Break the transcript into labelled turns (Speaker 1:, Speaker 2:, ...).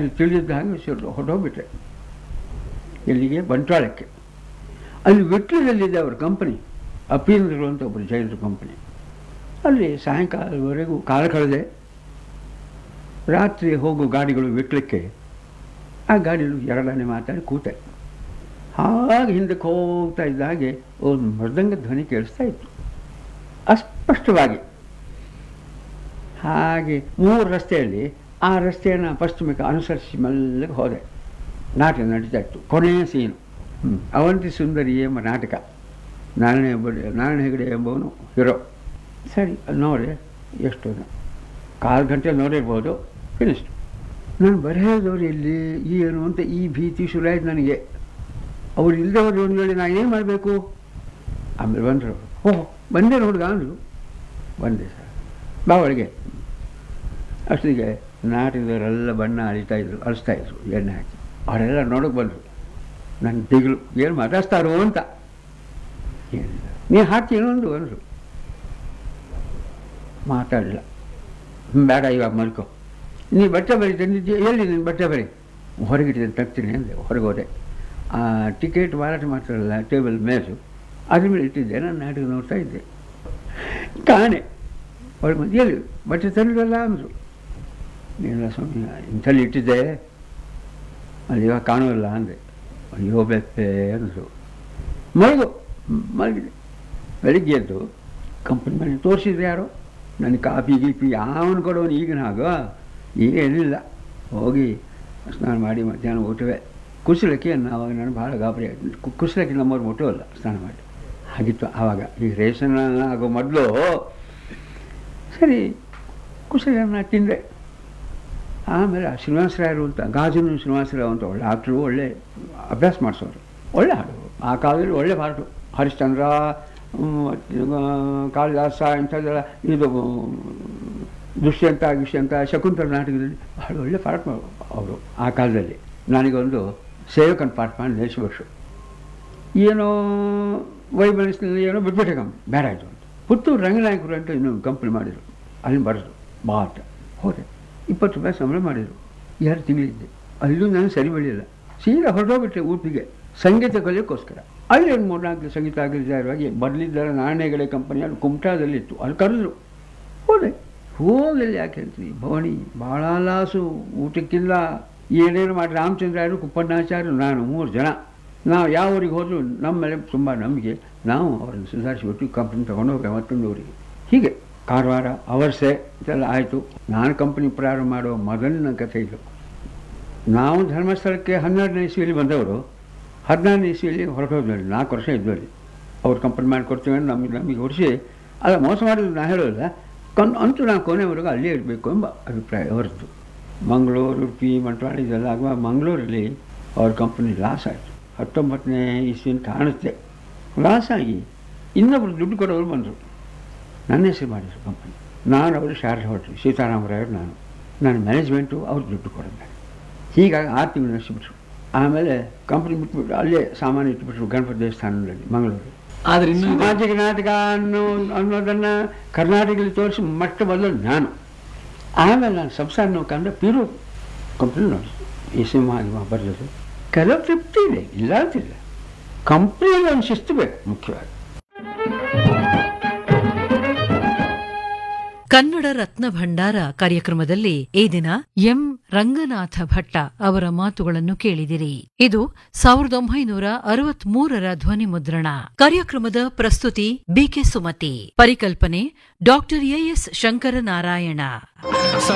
Speaker 1: ಅದು ತಿಳಿದಿದ್ದ ಹಾಗೆ ಸುರು ಹೊರಟೋಗ್ಬಿಟ್ರೆ ಎಲ್ಲಿಗೆ ಬಂಟ್ವಾಳಕ್ಕೆ ಅಲ್ಲಿ ವಿಟ್ಲದಲ್ಲಿದೆ ಅವ್ರ ಕಂಪನಿ ಅಪೀಂದ್ರಗಳು ಅಂತ ಒಬ್ಬರು ಜೈನರ ಕಂಪನಿ ಅಲ್ಲಿ ಸಾಯಂಕಾಲವರೆಗೂ ಕಾಲ ಕಳೆದೆ ರಾತ್ರಿ ಹೋಗೋ ಗಾಡಿಗಳು ವಿಟ್ಲಕ್ಕೆ ಆ ಗಾಡಿಗಳು ಎರಡನೇ ಮಾತಾಡಿ ಕೂತೆ ಹಾಗೆ ಹಿಂದಕ್ಕೆ ಹೋಗ್ತಾ ಇದ್ದ ಹಾಗೆ ಒಂದು ಮೃದಂಗ ಧ್ವನಿ ಕೇಳಿಸ್ತಾ ಇತ್ತು ಅಸ್ಪಷ್ಟವಾಗಿ ಹಾಗೆ ಮೂರು ರಸ್ತೆಯಲ್ಲಿ ಆ ರಸ್ತೆಯನ್ನು ಪಶ್ಚಿಮಕ್ಕೆ ಅನುಸರಿಸಿ ಮೆಲ್ಲಗೆ ಹೋದೆ ನಾಟಕ ನಡೀತಾ ಇತ್ತು ಕೊನೆಯ ಸೀನು ಹ್ಮ್. ಅವಂತಿ ಸುಂದರಿ ಎಂಬ ನಾಟಕ ನಾರಾಯಣ ಹೆಗ್ಗಡೆ ನಾರಾಯಣ ಹೆಗಡೆ ಎಂಬವನು ಹೀರೋ ಸರಿ ಅದು ನೋಡಿ ಎಷ್ಟು ಕಾಲು ಗಂಟೆ ನೋಡಿರ್ಬೋದು ಫಿನಿಸ್ಟ್ ನಾನು ಬರೆಯೋದವ್ರು ಎಲ್ಲಿ ಏನು ಅಂತ ಈ ಭೀತಿ ಶುರುವಾಯ್ತು ನನಗೆ ಅವ್ರು ಇಲ್ಲದವ್ರು ಒಂದು ವೇಳೆ ನಾನು ಏನು ಮಾಡಬೇಕು ಆಮೇಲೆ ಬಂದರು ಓಹ್ ಬಂದೆ ನೋಡ್ಗ ಅಂದರು ಬಂದೆ ಸರ್ ಬಾ ಒಳಗೆ ಅಷ್ಟೊತ್ತಿಗೆ ನಾಟಿದವರೆಲ್ಲ ಬಣ್ಣ ಅಳಿತಾ ಇದ್ರು ಅಳಿಸ್ತಾ ಇದ್ರು ಎಣ್ಣೆ ಹಾಕಿ ಅವರೆಲ್ಲ ನೋಡೋಕೆ ಬಂದರು ನನ್ನ ದಿಗ್ಲು ಏನು ಮಾತಾಡ್ತಾರೋ ಅಂತ ಏನಿಲ್ಲ ನೀನು ಹಾಕಿ ಏನೊಂದು ಅಂದರು ಮಾತಾಡಲಿಲ್ಲ ಹ್ಮ್, ಬೇಡ ಇವಾಗ ಮಲ್ಕೋ ನೀ ಬಟ್ಟೆ ಬರಿ ತಂದಿದ್ದೀಯ ಎಲ್ಲಿ ನೀನು ಬಟ್ಟೆ ಬರಿ ಹೊರಗಿಟ್ಟಿದ್ದೇನೆ ತರ್ತೀನಿ ಅಂದೆ ಹೊರಗೆ ಹೋದೆ ಆ ಟಿಕೆಟ್ ಮಾರಾಟ ಮಾಡ್ತಾರಲ್ಲ ಟೇಬಲ್ ಮೇಜು ಅದ್ರ ಮೇಲೆ ಇಟ್ಟಿದ್ದೆ ನಾನು ನಾಟಕ ನೋಡ್ತಾ ಇದ್ದೆ ಕಾಣೆ ಅವ್ರಿಗೆ ಬಂದು ಎಲ್ಲಿ ಬಟ್ಟೆ ತಂದಿರಲ್ಲ ಅಂದರು ಇಲ್ಲ ಸ್ವಾಮಿ ಇಂಥಲ್ಲಿ ಇಟ್ಟಿದ್ದೆ ಅಲ್ಲಿ ಇವಾಗ ಕಾಣೋಲ್ಲ ಅಂದೆ ಅಯ್ಯೋ ಬೆಪ್ಪೆ ಅಂದರು ಮಲಗು ಹ್ಮ್, ಮಲಗಿದೆ ಬೆಳಿಗ್ಗೆ ಎದ್ದು ಕಂಪನಿ ಮನೆ ತೋರಿಸಿದ್ರೆ ಯಾರೋ ನನಗೆ ಕಾಫಿ ಗೀಪಿ ಯಾವನು ಕೊಡೋನು ಈಗಿನ ಹಾಗ ಈಗ ಏನಿಲ್ಲ ಹೋಗಿ ಸ್ನಾನ ಮಾಡಿ ಮಧ್ಯಾಹ್ನ ಊಟವೇ ಕುಶಲಕ್ಕೆ ಆವಾಗ ನಾನು ಭಾಳ ಗಾಬರಿ ಆಯ್ತು ಕು- ಕುಶಲಕ್ಕೆ ನಮ್ಮವ್ರು ಮುಟ್ಟೋಲ್ಲ ಸ್ನಾನ ಮಾಡಿ ಹಾಗಿತ್ತು ಆವಾಗ ಈ ರೇಷನ್ ಆಗೋ ಮೊದಲು ಸರಿ ಕುಶಲನ್ನ ತಿಂದೆ ಆಮೇಲೆ ಆ ಶ್ರೀನಿವಾಸರಾಯರು ಅಂತ ಗಾಜನು ಶ್ರೀನಿವಾಸರಾವ್ ಅಂತ ಒಳ್ಳೆ ಆಕ್ಟ್ರು ಒಳ್ಳೆ ಅಭ್ಯಾಸ ಮಾಡಿಸೋರು ಒಳ್ಳೆ ಹಾಡು ಆ ಕಾಲದಲ್ಲಿ ಒಳ್ಳೆ ಹಾಡು ಹರಿಶ್ಚಂದ್ರ ಹ್ಮ್, ಆ, ಕಾಳಿದಾಸ ಇಂಥದ್ದೆಲ್ಲ ಇದು ದುಷ್ಯಂತ ಗಿಷ್ಯಂತ ಶಕುಂತಲ ನಾಟಕದಲ್ಲಿ ಬಹಳ ಒಳ್ಳೆ ಪಾಠ ಅವರು ಆ ಕಾಲದಲ್ಲಿ ನನಗೊಂದು ಸೇವಕನ ಪಾಠ ಮಾಡಿ ನಿಲ್ಲಿಸ್ಬೇಕು ಏನೋ ವೈಬಲಿಸ್ನಲ್ಲಿ ಏನೋ ಬಿಟ್ಬಿಟ್ಟೆ ಕಂಪ್ನಿ ಬೇಡ ಆಯಿತು ಅಂತ ಪುತ್ತೂರು ರಂಗನಾಯಕರು ಅಂತ ಇನ್ನೊಂದು ಕಂಪ್ನಿ ಮಾಡಿದರು ಅಲ್ಲಿ ಬರೆದು ಬಾ ಅಂತ ಹೋದೆ ಇಪ್ಪತ್ತು ರೂಪಾಯಿ ಸಂಬಳ ಮಾಡಿದರು ಎರಡು ತಿಂಗಳಿದ್ದೆ ಅಲ್ಲೂ ನಾನು ಸರಿ ಬೆಳೆಯಲ್ಲ ಸೀದಾ ಹೊರಟೋಗ್ಬಿಟ್ಟೆ ಊಟಿಗೆ ಸಂಗೀತ ಕಲಿಯೋಕ್ಕೋಸ್ಕರ ಅಲ್ಲಿ ಒಂದು ಮೂರ್ನಾಲ್ಕು ಸಂಗೀತ ಆಗಿದ್ದಾರವಾಗಿ ಬರಲಿದ್ದಾರೆ ನಾಣ್ಯಗಡೆ ಕಂಪನಿ ಅಲ್ಲಿ ಕುಮಟಾದಲ್ಲಿ ಇತ್ತು ಅಲ್ಲಿ ಕರೆದ್ರು ಹೋದೆ ಹೋಗಲಿ ಯಾಕೆ ಅಂತೀವಿ ಭವನಿ ಭಾಳ ಲಾಸು ಊಟಕ್ಕಿಲ್ಲ ಏನೇನು ಮಾಡಿ ರಾಮಚಂದ್ರಾಯರು ಕುಪ್ಪಣ್ಣಾಚಾರ್ಯರು ನಾನು ಮೂರು ಜನ ನಾವು ಯಾವ ಊರಿಗೆ ಹೋದರೂ ನಮ್ಮ ಮೇಲೆ ತುಂಬ ನಂಬಿಕೆ ನಾವು ಅವರನ್ನು ಸುಧಾರಿಸಿಬಿಟ್ಟು ಕಂಪ್ನಿ ತೊಗೊಂಡೋಗಿ ಮತ್ತೊಂದು ಊರಿಗೆ ಹೀಗೆ ಕಾರವಾರ ಅವರ್ಸೆ ಇದೆಲ್ಲ ಆಯಿತು ನಾನು ಕಂಪ್ನಿ ಪ್ರಾರಂಭ ಮಾಡುವ ಮೊದಲಿನ ಕಥೆ ಇದು ನಾವು ಧರ್ಮಸ್ಥಳಕ್ಕೆ ಹನ್ನೆರಡನೇ ಇಸ್ವಿಯಲ್ಲಿ ಬಂದವರು ಹದಿನಾರನೇ ಇಸ್ವಿಯಲ್ಲಿ ಹೊರಟೋದ್ಮೇಲೆ ನಾಲ್ಕು ವರ್ಷ ಇದ್ದಲ್ಲಿ ಅವ್ರು ಕಂಪ್ನಿ ಮಾಡಿಕೊಡ್ತೀವಿ ಅಂತ ನಮಗೆ ನಮಗೆ ಹೊಡಿಸಿ ಅಲ್ಲ ಮೋಸ ಮಾಡಿದ್ರು ನಾ ಹೇಳೋಲ್ಲ ಕನ್ ಅಂತೂ ನಾವು ಕೊನೆವರೆಗೂ ಅಲ್ಲೇ ಇರಬೇಕು ಎಂಬ ಅಭಿಪ್ರಾಯ ಹೊರತು ಮಂಗಳೂರು ಉಡುಪಿ ಮಂಟ್ವಾಳ ಇದೆಲ್ಲ ಆಗುವಾಗ ಮಂಗಳೂರಲ್ಲಿ ಅವ್ರ ಕಂಪ್ನಿ ಲಾಸ್ ಆಯಿತು ಹತ್ತೊಂಬತ್ತನೇ ಇಸ್ವಿ ಅಂತ ಕಾಣುತ್ತೆ ಲಾಸ್ ಆಗಿ ಇನ್ನೊಬ್ರು ದುಡ್ಡು ಕೊಡೋರು ಬಂದರು ನನ್ನ ಹೆಸರು ಮಾಡಿದ್ರು ಕಂಪನಿ ನಾನು ಅವರು ಶಾರ್ಜ್ ಹೊರಟ್ರು ಸೀತಾರಾಮರಾಯರು ನಾನು ನಾನು ಮ್ಯಾನೇಜ್ಮೆಂಟು ಅವ್ರು ದುಡ್ಡು ಕೊಡೋದು ಹೀಗಾಗಿ ಆರು ತಿಂಗಳು ನಡೆಸಿಬಿಟ್ರು ಆಮೇಲೆ ಕಂಪ್ನಿ ಬಿಟ್ಬಿಟ್ಟು ಅಲ್ಲೇ ಸಾಮಾನು ಇಟ್ಬಿಟ್ರು ಗಣಪತಿ ದೇವಸ್ಥಾನದಲ್ಲಿ ಮಂಗಳೂರು
Speaker 2: ಆದ್ರೆ ಇನ್ನು ಇದು-
Speaker 1: ಸಾಮಾಜಿಕ ನಾಟಕ ಅನ್ನೋ ಅನ್ನೋದನ್ನು ಕರ್ನಾಟಕದಲ್ಲಿ ತೋರಿಸಿ ಮೊಟ್ಟ ಮೊದಲು ನಾನು ಆಮೇಲೆ ನಾನು ಸಂಸಾರ ಕಂಡ ಪಿರು ಕಂಪ್ನಿ ನೋಡಿ ಈ ಸಿನಿಮಾ ಗಿಮ ಬರೆಯೋದು ಕೆಲವು ತೃಪ್ತಿ ಇದೆ ಇಲ್ಲ ಅಂತಿಲ್ಲ ಕಂಪ್ನಿಯಲ್ಲಿ ಒಂದು ಶಿಸ್ತು ಬೇಕು ಮುಖ್ಯವಾಗಿ
Speaker 3: ಕನ್ನಡ ರತ್ನ ಭಂಡಾರ ಕಾರ್ಯಕ್ರಮದಲ್ಲಿ ಈ ದಿನ ಎಂ ರಂಗನಾಥ ಭಟ್ಟ ಅವರ ಮಾತುಗಳನ್ನು ಕೇಳಿದಿರಿ ಇದು ಸಾವಿರದ ಒಂಬೈನೂರ ಅರವತ್ಮೂರರ ಧ್ವನಿ ಮುದ್ರಣ ಕಾರ್ಯಕ್ರಮದ ಪ್ರಸ್ತುತಿ ಬಿಕೆ ಸುಮತಿ ಪರಿಕಲ್ಪನೆ ಡಾಕ್ಟರ್ ಎಎಸ್ ಶಂಕರನಾರಾಯಣ